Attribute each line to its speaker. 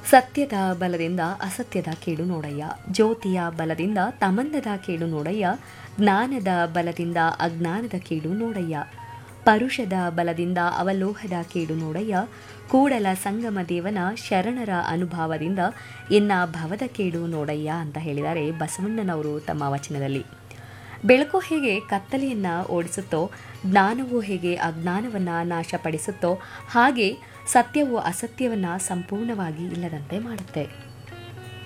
Speaker 1: ಸತ್ಯದ ಬಲದಿಂದ ಅಸತ್ಯದ ಕೇಡು ನೋಡಯ್ಯ ಜ್ಯೋತಿಯ ಬಲದಿಂದ ತಮಂದದ ಕೇಡು ನೋಡಯ್ಯ ಜ್ಞಾನದ ಬಲದಿಂದ ಅಜ್ಞಾನದ ಕೇಡು ನೋಡಯ್ಯ ಪರುಷದ ಬಲದಿಂದ ಅವಲೋಹದ ಕೇಡು ನೋಡಯ್ಯ ಕೂಡಲ ಸಂಗಮ ದೇವನ ಶರಣರ ಅನುಭಾವದಿಂದ ಇನ್ನ ಭವದ ಕೇಡು ನೋಡಯ್ಯ ಅಂತ ಹೇಳಿದ್ದಾರೆ ಬಸವಣ್ಣನವರು ತಮ್ಮ ವಚನದಲ್ಲಿ ಬೆಳಕು ಹೇಗೆ ಕತ್ತಲೆಯನ್ನ ಓಡಿಸುತ್ತೋ ಜ್ಞಾನವು ಹೇಗೆ ಅಜ್ಞಾನವನ್ನ ನಾಶಪಡಿಸುತ್ತೋ ಹಾಗೆ ಸತ್ಯವು ಅಸತ್ಯವನ್ನ ಸಂಪೂರ್ಣವಾಗಿ ಇಲ್ಲದಂತೆ ಮಾಡುತ್ತೆ